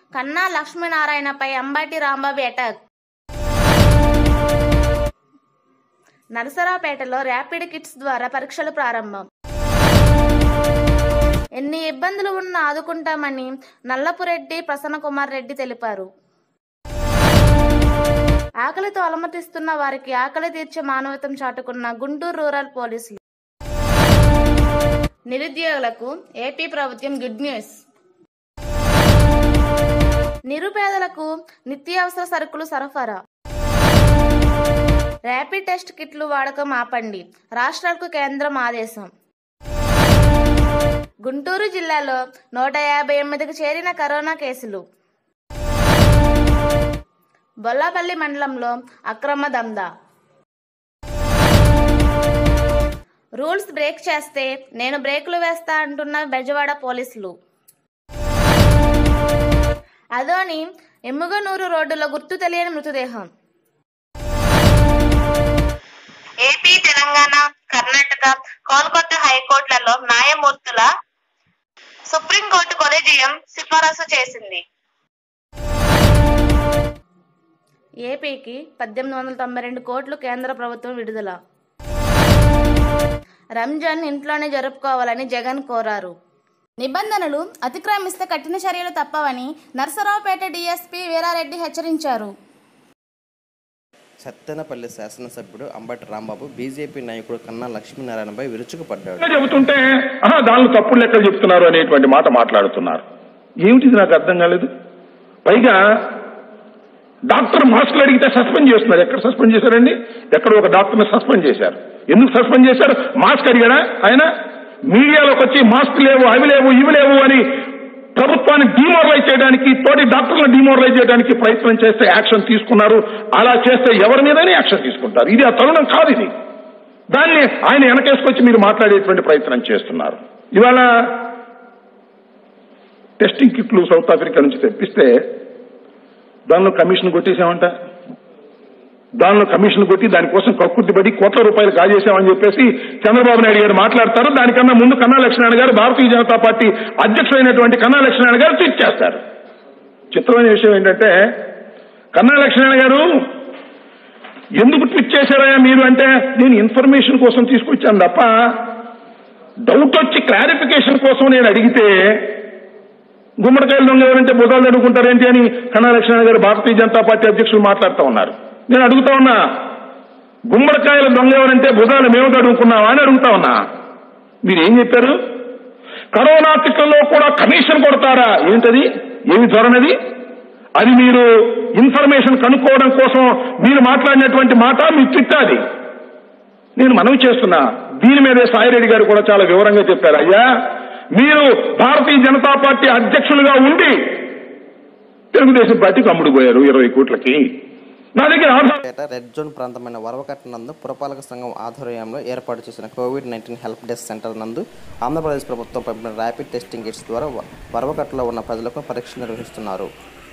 కన్నా లక్ష్మీనారాయణపై అంబటి రాంబాబు అటాక్ నరసరావుపేటలో ర్యాపిడ్ కిట్స్ ద్వారా పరీక్షలు ప్రారంభం ఎన్ని ఇబ్బందులు ఉన్నా ఆదుకుంటామని నల్లపురెడ్డి ప్రసన్నకుమార్ రెడ్డి తెలిపారు ఆకలితో అలమటిస్తున్న వారికి ఆకలి తీర్చే మానవతం చాటుకున్న గుంటూరు రూరల్ పోలీసులు నిరుద్యోగులకు ఏపీ ప్రభుత్వం గుడ్ న్యూస్ నిరుపేదలకు నిత్యావసర సరుకులు సరఫరా ర్యాపిడ్ టెస్ట్ కిట్లు వాడకం ఆపండి రాష్ట్రాలకు కేంద్రం ఆదేశం గుంటూరు జిల్లాలో నూట యాభై ఎనిమిదికి చేరిన కరోనా కేసులు బొల్లాపల్లి మండలంలో అక్రమ దందా రూల్స్ బ్రేక్ చేస్తే నేను బ్రేకులు వేస్తా అంటున్న బెజవాడ పోలీసులు అదోని ఎమ్ముగనూరు రోడ్డులో గుర్తు తెలియని మృతదేహం ఏపీ తెలంగాణ కర్ణాటక కోల్కతా హైకోర్టులలో న్యాయమూర్తుల సుప్రీంకోర్టు కొలేజియం సిఫారసు చేసింది ఏపీకి పద్దెనిమిది వందల తొంభై రెండు కోట్లు కేంద్ర ప్రభుత్వం విడుదల రంజాన్ ఇంట్లోనే జరుపుకోవాలని జగన్ కోరారు నిబంధనలు అతిక్రమిస్తే కఠిన చర్యలు తప్పవని నర్సరావుపేట డీఎస్పీ వీరారెడ్డి హెచ్చరించారు సత్తెనపల్లి శాసనసభ్యుడు అంబటి రాంబాబు బీజేపీ నాయకుడు కన్నా లక్ష్మీనారాయణపై విరుచుకుపడ్డాడు లెక్కలు చెబుతుంటే ఆహా దానిలో తప్పుడు లెక్కలు చెప్తున్నారు అనేటువంటి మాట మాట్లాడుతున్నారు ఏమిటిది నాకు అర్థం కాలేదు పైగా డాక్టర్ మాస్కులు అడిగితే సస్పెండ్ చేస్తున్నారు ఎక్కడ సస్పెండ్ చేశారండి ఎక్కడ ఒక డాక్టర్ని సస్పెండ్ చేశారు ఎందుకు సస్పెండ్ చేశారు మాస్క్ అడిగాడా ఆయన మీడియాలోకి వచ్చి మాస్క్ లేవు అవి లేవు ఇవి లేవు అని ప్రభుత్వాన్ని డిమోరలైజ్ చేయడానికి తోటి డాక్టర్లను డిమోరలైజ్ చేయడానికి ప్రయత్నం చేస్తే యాక్షన్ తీసుకున్నారు అలా చేస్తే ఎవరి మీదైనా యాక్షన్ తీసుకుంటారు ఇది ఆ తరుణం కాదు ఇది దాన్ని ఆయన వెనకేసుకొచ్చి మీరు మాట్లాడేటువంటి ప్రయత్నం చేస్తున్నారు ఇవాళ టెస్టింగ్ కిట్లు సౌత్ ఆఫ్రికా నుంచి తెప్పిస్తే దానిలో కమిషన్ కొట్టేసామంట దానిలో కమిషన్ కొట్టి దానికోసం కక్కుర్తి పడి కోట్ల రూపాయలు కాజేశామని చెప్పేసి చంద్రబాబు నాయుడు గారు మాట్లాడతారు దానికన్నా ముందు కన్నా లక్ష్మీనారాయణ గారు భారతీయ జనతా పార్టీ అధ్యక్షుడైనటువంటి కన్నా లక్ష్మీనారాయణ గారు ట్వీట్ చేస్తారు చిత్రమైన విషయం ఏంటంటే కన్నా లక్ష్మీనారాయణ గారు ఎందుకు ట్వీట్ చేశారయ్యా మీరు అంటే నేను ఇన్ఫర్మేషన్ కోసం తీసుకొచ్చాను తప్ప డౌట్ వచ్చి క్లారిఫికేషన్ కోసం నేను అడిగితే గుమ్మడికాయలు దొంగ ఎవరంటే బుధాలు అడుగుంటారేంటి అని కన్నా లక్ష్మణ గారు భారతీయ జనతా పార్టీ అధ్యక్షులు మాట్లాడుతూ ఉన్నారు నేను అడుగుతా ఉన్నా గుమ్మడికాయల దొంగ ఎవరంటే భుజాలు మేము అడుగుకున్నావా అని అడుగుతా ఉన్నా మీరు ఏం చెప్పారు కరోనా కిట్లలో కూడా కమిషన్ కొడతారా ఏంటది ఏమి ధోరణది అది మీరు ఇన్ఫర్మేషన్ కనుక్కోవడం కోసం మీరు మాట్లాడినటువంటి మాట మీ తిట్టాది నేను మనవి చేస్తున్నా దీని మీదే సాయిరెడ్డి గారు కూడా చాలా వివరంగా చెప్పారు అయ్యా మీరు భారతీయ జనతా పార్టీ అధ్యక్షులుగా ఉండి తెలుగుదేశం పార్టీకి అమ్ముడుపోయారు ఇరవై కోట్లకి నా దగ్గర ఆధార్ పేట రెడ్ జోన్ ప్రాంతమైన వరవకట్ట నందు పురపాలక సంఘం ఆధ్వర్యంలో ఏర్పాటు చేసిన Covid nineteen help desk centre నందు ఆంధ్రప్రదేశ్ ప్రభుత్వం పంపిన ర్యాపిడ్ టెస్టింగ్ కిట్స్ ద్వారా వ- వరవకట్టలో ఉన్న ప్రజలకు పరీక్షలు నిర్వహిస్తున్నారు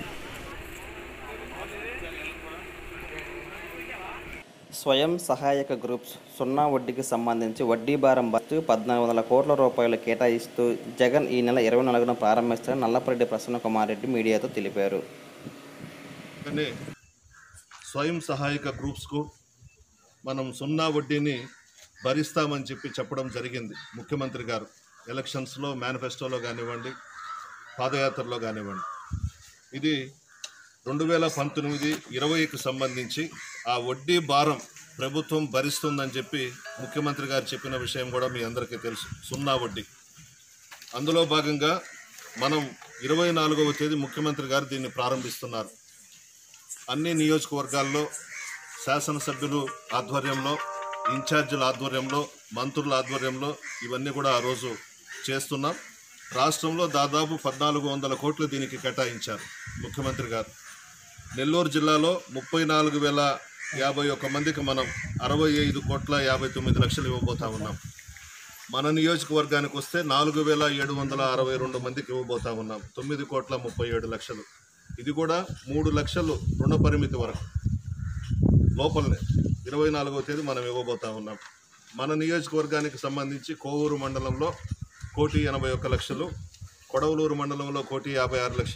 స్వయం సహాయక గ్రూప్స్ సున్నా వడ్డీకి సంబంధించి వడ్డీ భారం భర్తీ పద్నాలుగు వందల కోట్ల రూపాయలు కేటాయిస్తూ జగన్ ఈ నెల ఇరవై నాలుగున ప్రారంభిస్తారని నల్లపరెడ్డి ప్రసన్న కుమార్ రెడ్డి మీడియాతో తెలిపారు కానీ స్వయం సహాయక గ్రూప్స్కు మనం సున్నా వడ్డీని భరిస్తామని చెప్పి చెప్పడం జరిగింది ముఖ్యమంత్రి గారు ఎలక్షన్స్లో మేనిఫెస్టోలో కానివ్వండి పాదయాత్రలో కానివ్వండి ఇది రెండు వేల పంతొమ్మిది ఇరవైకి సంబంధించి ఆ వడ్డీ భారం ప్రభుత్వం భరిస్తుందని చెప్పి ముఖ్యమంత్రి గారు చెప్పిన విషయం కూడా మీ అందరికీ తెలుసు సున్నా వడ్డీ అందులో భాగంగా మనం ఇరవై నాలుగవ తేదీ ముఖ్యమంత్రి గారు దీన్ని ప్రారంభిస్తున్నారు అన్ని నియోజకవర్గాల్లో శాసనసభ్యులు ఆధ్వర్యంలో ఇన్ఛార్జీల ఆధ్వర్యంలో మంత్రుల ఆధ్వర్యంలో ఇవన్నీ కూడా ఆ రోజు చేస్తున్నాం రాష్ట్రంలో దాదాపు పద్నాలుగు వందల కోట్లు దీనికి కేటాయించారు ముఖ్యమంత్రి గారు నెల్లూరు జిల్లాలో ముప్పై నాలుగు వేల యాభై ఒక్క మందికి మనం అరవై ఐదు కోట్ల యాభై తొమ్మిది లక్షలు ఇవ్వబోతా ఉన్నాం మన నియోజకవర్గానికి వస్తే నాలుగు వేల ఏడు వందల అరవై రెండు మందికి ఇవ్వబోతా ఉన్నాం తొమ్మిది కోట్ల ముప్పై ఏడు లక్షలు ఇది కూడా మూడు లక్షలు రుణ పరిమితి వరకు లోపలనే ఇరవై నాలుగవ తేదీ మనం ఇవ్వబోతా ఉన్నాం మన నియోజకవర్గానికి సంబంధించి కోవూరు మండలంలో కోటి ఎనభై ఒక్క లక్షలు కొడవలూరు మండలంలో కోటి యాభై ఆరు లక్షలు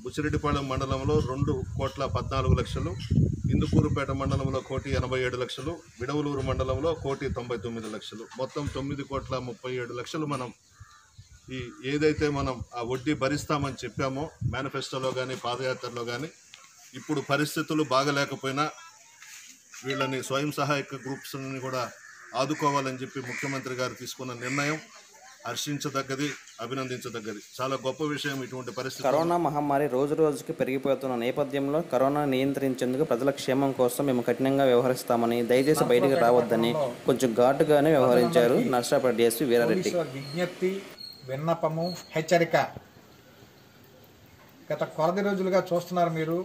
బుచ్చిరెడ్డిపాళెం మండలంలో రెండు కోట్ల పద్నాలుగు లక్షలు ఇందుకూరుపేట మండలంలో కోటి ఎనభై ఏడు లక్షలు విడవలూరు మండలంలో కోటి తొంభై తొమ్మిది లక్షలు మొత్తం తొమ్మిది కోట్ల ముప్పై ఏడు లక్షలు మనం ఈ ఏదైతే మనం ఆ వడ్డీ భరిస్తామని చెప్పామో మేనిఫెస్టోలో కానీ పాదయాత్రలో కానీ ఇప్పుడు పరిస్థితులు బాగలేకపోయినా వీళ్ళని స్వయం సహాయక గ్రూప్స్ని కూడా ఆదుకోవాలని చెప్పి ముఖ్యమంత్రి గారు తీసుకున్న నిర్ణయం హర్షించదగ్గది అభినందించదగ్గది చాలా గొప్ప విషయం ఇటువంటి పరిస్థితి కరోనా మహమ్మారి రోజు రోజుకి పెరిగిపోతున్న నేపథ్యంలో కరోనా నియంత్రించేందుకు ప్రజల క్షేమం కోసం మేము కఠినంగా వ్యవహరిస్తామని దయచేసి బయటికి రావద్దని కొంచెం ఘాటుగానే వ్యవహరించారు నర్సాపేట డిఎస్పీ వీరారెడ్డి పోలీసుల విజ్ఞప్తి విన్నపము హెచ్చరిక గత కొలది రోజులుగా చూస్తున్నారు మీరు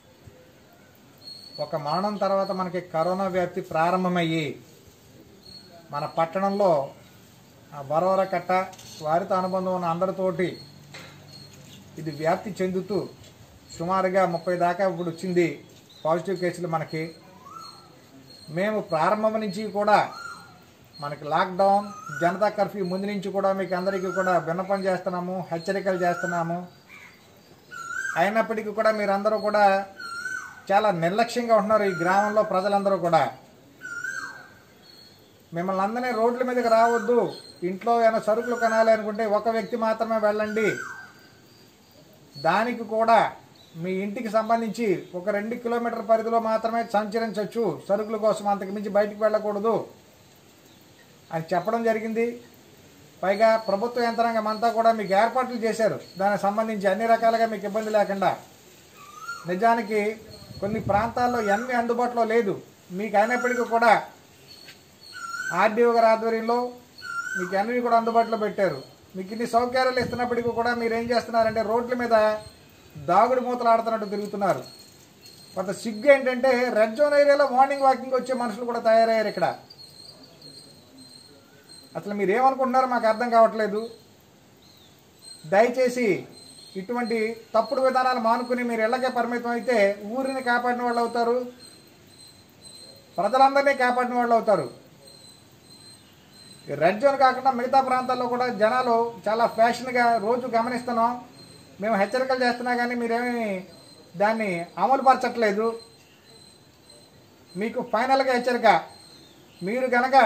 ఒక మరణం తర్వాత మనకి కరోనా వ్యాప్తి ప్రారంభమయ్యి మన పట్టణంలో ఆ బరోర కట్ట వారితో అనుబంధం ఉన్న అందరితోటి ఇది వ్యాప్తి చెందుతూ సుమారుగా ముప్పై దాకా ఇప్పుడు వచ్చింది పాజిటివ్ కేసులు మనకి మేము ప్రారంభం నుంచి కూడా మనకి లాక్డౌన్ జనతా కర్ఫ్యూ ముందు నుంచి కూడా మీకు అందరికీ కూడా విన్నపం చేస్తున్నాము హెచ్చరికలు చేస్తున్నాము అయినప్పటికీ కూడా మీరందరూ కూడా చాలా నిర్లక్ష్యంగా ఉంటున్నారు ఈ గ్రామంలో ప్రజలందరూ కూడా మిమ్మల్ని అందరినీ రోడ్ల మీదకి రావద్దు ఇంట్లో ఏమైనా సరుకులు కొనాలి అనుకుంటే ఒక వ్యక్తి మాత్రమే వెళ్ళండి దానికి కూడా మీ ఇంటికి సంబంధించి ఒక రెండు కిలోమీటర్ పరిధిలో మాత్రమే సంచరించవచ్చు సరుకుల కోసం అంతకు మించి బయటికి వెళ్ళకూడదు అని చెప్పడం జరిగింది పైగా ప్రభుత్వ యంత్రాంగం అంతా కూడా మీకు ఏర్పాట్లు చేశారు దానికి సంబంధించి అన్ని రకాలుగా మీకు ఇబ్బంది లేకుండా నిజానికి కొన్ని ప్రాంతాల్లో ఎన్ని అందుబాటులో లేదు మీకు అయినప్పటికీ కూడా ఆర్డీఓ గారి ఆధ్వర్యంలో మీకు అన్ని కూడా అందుబాటులో పెట్టారు మీకు ఇన్ని సౌకర్యాలు ఇస్తున్నప్పటికీ కూడా మీరు ఏం చేస్తున్నారంటే రోడ్ల మీద దాగుడు మూతలు ఆడుతున్నట్టు తిరుగుతున్నారు కొంత సిగ్గు ఏంటంటే రెడ్ జోన్ ఏరియాలో మార్నింగ్ వాకింగ్ వచ్చే మనుషులు కూడా తయారయ్యారు ఇక్కడ అసలు మీరు ఏమనుకుంటున్నారో మాకు అర్థం కావట్లేదు దయచేసి ఇటువంటి తప్పుడు విధానాలు మానుకుని మీరు ఇళ్ళకే పరిమితం అయితే ఊరిని కాపాడిన వాళ్ళు అవుతారు ప్రజలందరినీ కాపాడిన వాళ్ళు అవుతారు ఈ రెడ్ జోన్ కాకుండా మిగతా ప్రాంతాల్లో కూడా జనాలు చాలా ఫ్యాషన్గా రోజు గమనిస్తున్నాం మేము హెచ్చరికలు చేస్తున్నా కానీ మీరేమీ దాన్ని అమలుపరచట్లేదు మీకు ఫైనల్గా హెచ్చరిక మీరు గనక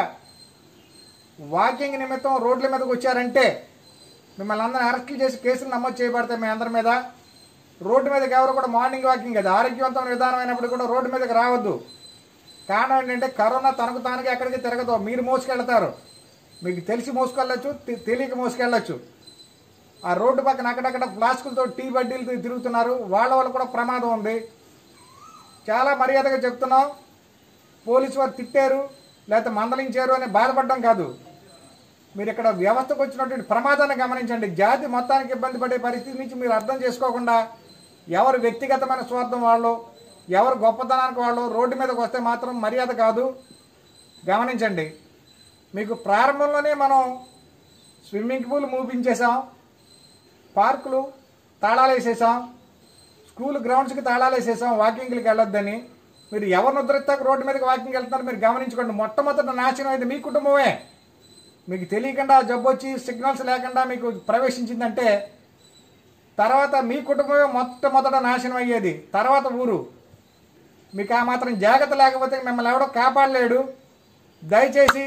వాకింగ్ నిమిత్తం రోడ్ల మీదకి వచ్చారంటే మిమ్మల్ని అందరిని అరెస్టులు చేసి కేసులు నమోదు చేయబడతాయి మీ అందరి మీద రోడ్డు మీదకి ఎవరు కూడా మార్నింగ్ వాకింగ్ కదా ఆరోగ్యవంతమైన విధానం అయినప్పుడు కూడా రోడ్డు మీదకి రావద్దు కారణం ఏంటంటే కరోనా తనకు తానుగా ఎక్కడికి తిరగదు మీరు మోసుకెళ్తారు మీకు తెలిసి మోసుకెళ్ళచ్చు తె- తెలియక మోసుకెళ్ళచ్చు ఆ రోడ్డు పక్కన అక్కడక్కడ ప్లాస్టిక్లతో టీ బడ్డీలతో తిరుగుతున్నారు వాళ్ళ వల్ల కూడా ప్రమాదం ఉంది చాలా మర్యాదగా చెప్తున్నాం పోలీసు వారు తిట్టారు లేకపోతే మందలించారు అని బాధపడడం కాదు మీరు ఇక్కడ వ్యవస్థకు వచ్చినటువంటి ప్రమాదాన్ని గమనించండి జాతి మొత్తానికి ఇబ్బంది పడే పరిస్థితి నుంచి మీరు అర్థం చేసుకోకుండా ఎవరు వ్యక్తిగతమైన స్వార్థం వాళ్ళు ఎవరు గొప్పతనానికి వాళ్ళు రోడ్డు మీదకి వస్తే మాత్రం మర్యాద కాదు గమనించండి మీకు ప్రారంభంలోనే మనం స్విమ్మింగ్ పూల్ మూపించేసాం పార్కులు తాళాలు వేసేసాం స్కూల్ గ్రౌండ్స్కి తాళాలు వేసేసాం వాకింగ్కి వెళ్ళొద్దని మీరు ఎవరిని ఉద్ధరిస్తాక రోడ్డు మీదకి వాకింగ్ వెళ్తున్నారు మీరు గమనించుకోండి మొట్టమొదటి నాశనం అయితే మీ కుటుంబమే మీకు తెలియకుండా జబ్బు వచ్చి సిగ్నల్స్ లేకుండా మీకు ప్రవేశించిందంటే తర్వాత మీ కుటుంబమే మొట్టమొదట నాశనం అయ్యేది తర్వాత ఊరు మీకు ఆ మాత్రం జాగ్రత్త లేకపోతే మిమ్మల్ని ఎవడో కాపాడలేడు దయచేసి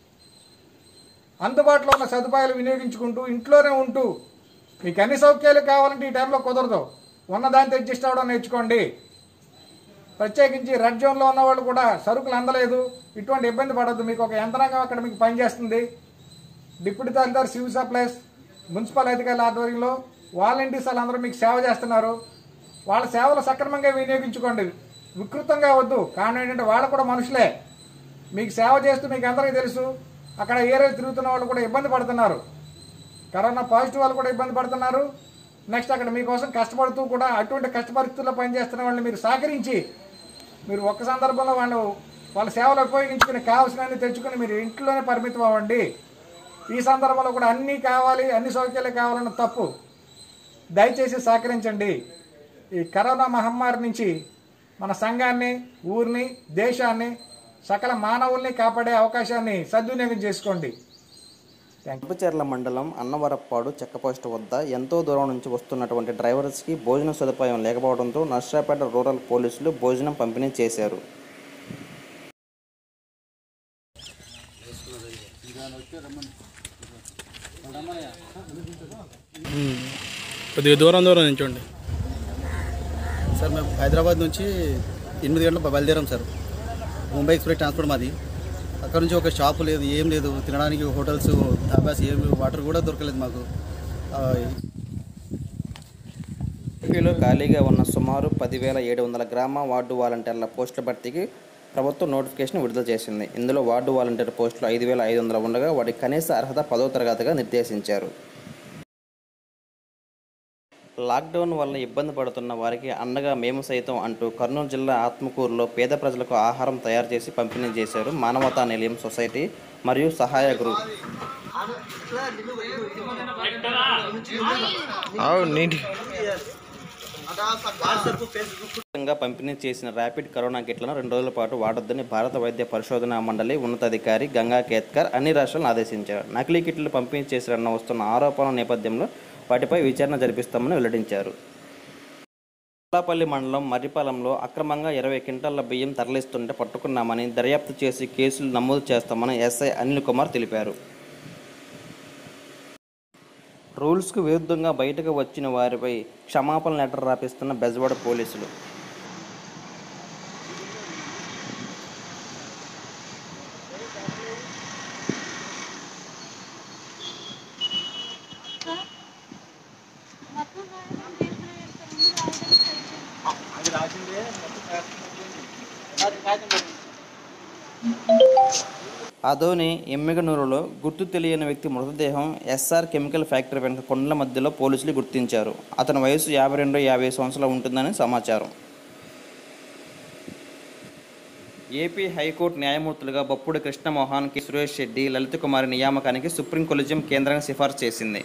అందుబాటులో ఉన్న సదుపాయాలు వినియోగించుకుంటూ ఇంట్లోనే ఉంటూ మీకు అన్ని సౌకర్యాలు కావాలంటే ఈ టైంలో కుదరదు ఉన్నదాంతో అడ్జస్ట్ అవ్వడం నేర్చుకోండి ప్రత్యేకించి రెడ్ జోన్లో ఉన్న వాళ్ళు కూడా సరుకులు అందలేదు ఇటువంటి ఇబ్బంది పడద్దు మీకు ఒక యంత్రాంగం అక్కడ మీకు పనిచేస్తుంది deputy tahsildar civil supplies municipal అధికారుల ఆధ్వర్యంలో వాలంటీర్స్ వాళ్ళందరూ మీకు సేవ చేస్తున్నారు వాళ్ళ సేవలు సక్రమంగా వినియోగించుకోండి వికృతంగా వద్దు కారణం ఏంటంటే వాళ్ళు కూడా మనుషులే మీకు సేవ చేస్తూ మీకు అందరికీ తెలుసు అక్కడ ఏరియా తిరుగుతున్న వాళ్ళు కూడా ఇబ్బంది పడుతున్నారు కరోనా పాజిటివ్ వాళ్ళు కూడా ఇబ్బంది పడుతున్నారు నెక్స్ట్ అక్కడ మీకోసం కష్టపడుతూ కూడా అటువంటి కష్ట పరిస్థితుల్లో పనిచేస్తున్న వాళ్ళని మీరు సహకరించి మీరు ఒక్క సందర్భంలో వాళ్ళు వాళ్ళ సేవలు ఉపయోగించుకుని కావాల్సినవన్నీ తెచ్చుకుని మీరు ఇంట్లోనే పరిమితం అవ్వండి ఈ సందర్భంలో కూడా అన్నీ కావాలి అన్ని సౌకర్యాలు కావాలన్న తప్పు దయచేసి సహకరించండి ఈ కరోనా మహమ్మారి నుంచి మన సంఘాన్ని ఊరిని దేశాన్ని సకల మానవుల్ని కాపాడే అవకాశాన్ని సద్వినియోగం చేసుకోండి చెర్ల మండలం అన్నవరప్పాడు చెక్కపోస్ట్ వద్ద ఎంతో దూరం నుంచి వస్తున్నటువంటి డ్రైవర్స్కి భోజన సదుపాయం లేకపోవడంతో నర్సరాపేట రూరల్ పోలీసులు భోజనం పంపిణీ చేశారు కొద్దిగా దూరం దూరం నించోండి సార్ మేము హైదరాబాద్ నుంచి ఎనిమిది గంటలకు బయలుదేరాం సార్ ముంబై ఎక్స్ప్రెస్ ట్రాన్స్పోర్ట్ మాది అక్కడ నుంచి ఒక షాపు లేదు ఏం లేదు తినడానికి హోటల్స్ ధాబాస్ ఏం లేవు, వాటర్ కూడా దొరకలేదు మాకు ఆ, ఏపీలో ఖాళీగా ఉన్న సుమారు పదివేల ఏడు వందల గ్రామ వార్డు వాలంటీర్ల పోస్టుల భర్తీకి ప్రభుత్వం నోటిఫికేషన్ విడుదల చేసింది ఇందులో వార్డు వాలంటీర్ పోస్టులు ఐదు వేల ఐదు వందలు ఉండగా వాటి కనీస అర్హత పదో తరగతిగా నిర్దేశించారు లాక్డౌన్ వల్ల ఇబ్బంది పడుతున్న వారికి అండగా మేము సైతం అంటూ కర్నూలు జిల్లా ఆత్మకూరులో పేద ప్రజలకు ఆహారం తయారు చేసి పంపిణీ చేశారు మానవతా నిలయం సొసైటీ మరియు సహాయ గ్రూప్ ఉచితంగా పంపిణీ చేసిన ర్యాపిడ్ కరోనా కిట్లను రెండు రోజుల పాటు వాడొద్దని భారత వైద్య పరిశోధనా మండలి ఉన్నతాధికారి గంగా కేత్కర్ అన్ని రాష్ట్రాలను ఆదేశించారు నకిలీ కిట్లు పంపిణీ చేశారన్న వస్తున్న ఆరోపణల నేపథ్యంలో వాటిపై విచారణ జరిపిస్తామని వెల్లడించారు కొల్లాపల్లి మండలం మర్రిపాలెంలో అక్రమంగా ఇరవై క్వింటాల బియ్యం తరలిస్తుంటే పట్టుకున్నామని దర్యాప్తు చేసి కేసులు నమోదు చేస్తామని ఎస్ఐ అనిల్ కుమార్ తెలిపారు రూల్స్కు విరుద్ధంగా బయటకు వచ్చిన వారిపై క్షమాపణ లెటర్ రాపిస్తున్న బెజవాడ పోలీసులు అదోని ఎమ్మిగనూరులో గుర్తు తెలియని వ్యక్తి మృతదేహం ఎస్ఆర్ కెమికల్ ఫ్యాక్టరీ వెనుక కొండల మధ్యలో పోలీసులు గుర్తించారు అతని వయసు యాభై రెండు యాభై సంవత్సరాలు ఉంటుందని సమాచారం ఏపీ హైకోర్టు న్యాయమూర్తులుగా బొప్పుడు కృష్ణమోహన్ కె సురేష్ రెడ్డి లలిత కుమారి నియామకానికి సుప్రీం కొలిజియం కేంద్రంగా సిఫార్సు చేసింది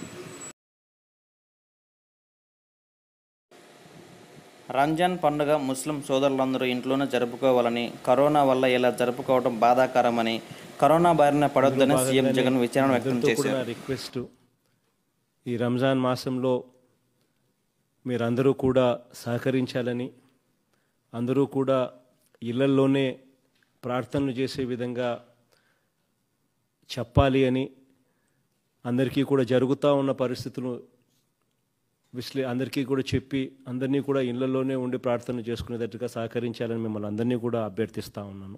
రంజాన్ పండుగ ముస్లిం సోదరులందరూ ఇంట్లోనే జరుపుకోవాలని కరోనా వల్ల ఇలా జరుపుకోవడం బాధాకరమని కరోనా బారిన పడొద్దని సీఎం జగన్ విచారణ వ్యక్తం అందరితో కూడా చేశారు రిక్వెస్ట్ ఈ రంజాన్ మాసంలో మీరందరూ కూడా సహకరించాలని అందరూ కూడా ఇళ్లల్లోనే ప్రార్థనలు చేసే విధంగా చెప్పాలి అని అందరికీ కూడా జరుగుతూ ఉన్న పరిస్థితులు విశ్లే అందరికీ కూడా చెప్పి అందరినీ కూడా ఇళ్లలోనే ఉండి ప్రార్థన చేసుకునేటట్టుగా సహకరించాలని మిమ్మల్ని అందరినీ కూడా అభ్యర్థిస్తూ ఉన్నాను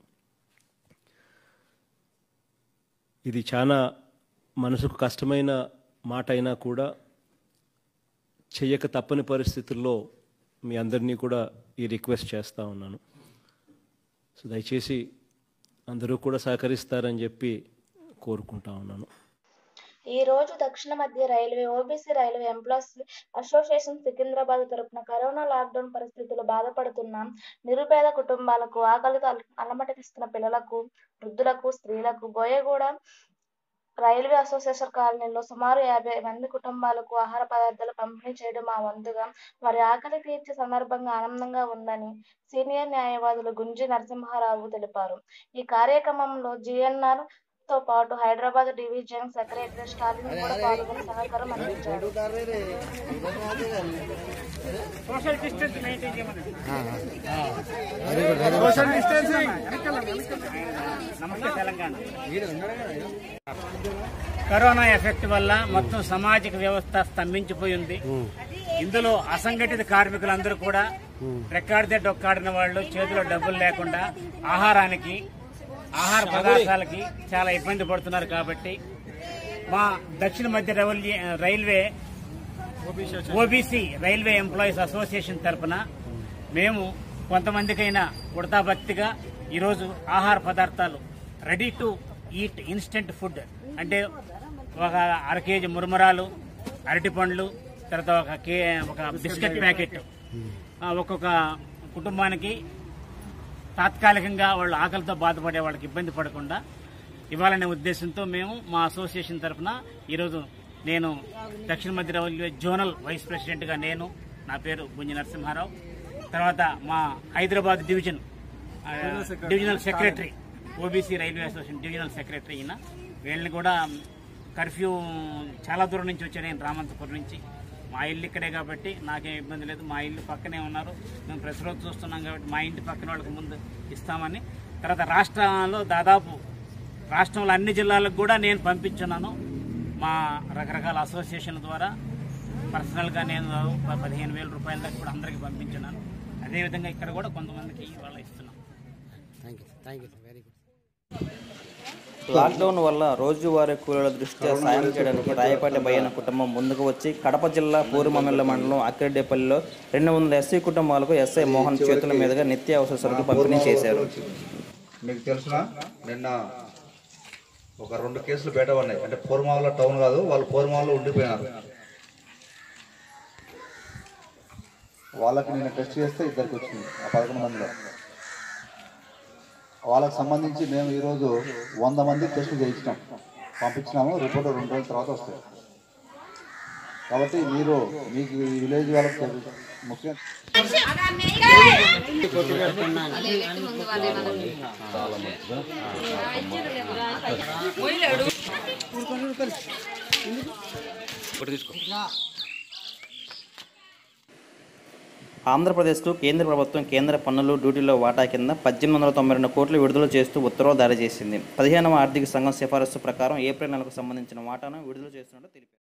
ఇది చాలా మనసుకు కష్టమైన మాట అయినా కూడా చెయ్యక తప్పని పరిస్థితుల్లో మీ అందరినీ కూడా ఈ రిక్వెస్ట్ చేస్తూ ఉన్నాను సో దయచేసి అందరూ కూడా సహకరిస్తారని చెప్పి కోరుకుంటా ఉన్నాను ఈ రోజు దక్షిణ మధ్య railway OBC railway employees association Secunderabad తరపున కరోనా లాక్డౌన్ పరిస్థితుల్లో బాధపడుతున్న నిరుపేద కుటుంబాలకు ఆకలితో అల- అలమటిస్తున్న పిల్లలకు వృద్ధులకు స్త్రీలకు బోయగూడ రైల్వే అసోసియేషన్ కాలనీలో సుమారు యాభై మంది కుటుంబాలకు ఆహార పదార్థాలు పంపిణీ చేయడం మా వంతుగా వారి ఆకలి తీర్చే సందర్భంగా ఆనందంగా ఉందని సీనియర్ న్యాయవాదులు గుంజి నరసింహారావు తెలిపారు ఈ కార్యక్రమంలో జిఎన్ఆర్ తో పాటు హైదరాబాద్ డివిజన్ సెక్రటరీ స్టాలిన్ కూడా పాల్గొని సహకారం అందించారు కరోనా ఎఫెక్ట్ వల్ల మొత్తం సామాజిక వ్యవస్థ స్తంభించిపోయింది ఇందులో అసంఘటిత కార్మికులందరూ కూడా రెక్కాడితే డొక్కాడిన వాళ్ళు చేతిలో డబ్బులు లేకుండా ఆహారానికి ఆహార పదార్థాలకి చాలా ఇబ్బంది పడుతున్నారు కాబట్టి మా దక్షిణ మధ్య railway railway OBC railway employees association తరపున మేము కొంతమందికైనా ఉడతా భక్తిగా ఈరోజు ఆహార పదార్థాలు ready to eat instant food అంటే ఒక అర కేజీ మురమరాలు అరటి పండ్లు తర్వాత ఒక కే ఒక బిస్కెట్ ప్యాకెట్ ఆ, ఒక్కొక్క కుటుంబానికి తాత్కాలికంగా వాళ్ళు ఆకలితో బాధపడే వాళ్ళకి ఇబ్బంది పడకుండా ఇవ్వాలనే ఉద్దేశంతో మేము మా అసోసియేషన్ తరఫున ఈరోజు నేను దక్షిణ మధ్య రైల్వే జోనల్ వైస్ ప్రెసిడెంట్గా నేను నా పేరు గుంజి నరసింహారావు తర్వాత మా హైదరాబాద్ డివిజన్ ఆ, divisional secretary OBC railway association divisional secretary ఈయన వీళ్ళని కూడా కర్ఫ్యూ చాలా దూరం నుంచి వచ్చాను నేను రామంతపురం నుంచి మా ఇల్లు ఇక్కడే కాబట్టి నాకేం ఇబ్బంది లేదు మా ఇల్లు పక్కనే ఉన్నారు మేము ప్రతిరోజు చూస్తున్నాం కాబట్టి మా ఇంటి పక్కన వాళ్ళకి ముందు ఇస్తామని తర్వాత రాష్ట్రంలో దాదాపు రాష్ట్రంలో అన్ని జిల్లాలకు కూడా నేను పంపించున్నాను మా రకరకాల అసోసియేషన్ ద్వారా పర్సనల్గా నేను ప- పదిహేను వేల రూపాయల దాకా కూడా అందరికీ పంపించున్నాను అదేవిధంగా ఇక్కడ కూడా కొంతమందికి ఇవాళ ఇస్తున్నాం thank you thank you sir very good lockdown వల్ల రోజువారీ కూలీల దృష్ట్యా సాయం చేయడానికి రాయపాటి బయ్యన కుటుంబం ముందుకు వచ్చి కడప జిల్లా పూర్వమమిల్ల మండలం అక్కిరెడ్డిపల్లిలో రెండు వందల ఎస్సీ కుటుంబాలకు ఎస్ఐ మోహన్ చేతుల మీదుగా నిత్యావసర సరుకులు పంపిణీ చేశారు మీకు తెలుసునా నిన్న ఒక రెండు కేసులు బయట ఉన్నాయి అంటే పూర్మావలో టౌన్ కాదు వాళ్ళు పూర్మావలో ఉండిపోయినారు వాళ్ళకి నేను టెస్ట్ చేస్తే ఇద్దరికి వచ్చింది ఆ పదకొండు మందిలో వాళ్ళకి సంబంధించి మేము ఈరోజు వంద మంది టెస్టులు చేయించినాం పంపించినాము రిపోర్ట్ రెండు రోజుల తర్వాత వస్తాయి కాబట్టి మీరు మీకు ఈ విలేజ్ వాళ్ళకి తెలు- ముఖ్యం ఆంధ్రప్రదేశ్కు కేంద్ర ప్రభుత్వం కేంద్ర పన్నులు డ్యూటీలో వాటా కింద పద్దెనిమిది వందల తొంభై రెండు కోట్లు విడుదల చేస్తూ ఉత్తర్వులు జారీ చేసింది పదిహేనవ ఆర్థిక సంఘం సిఫారసు ప్రకారం ఏప్రిల్ నెలకు సంబంధించిన వాటాను విడుదల చేస్తున్నట్టు తెలిపారు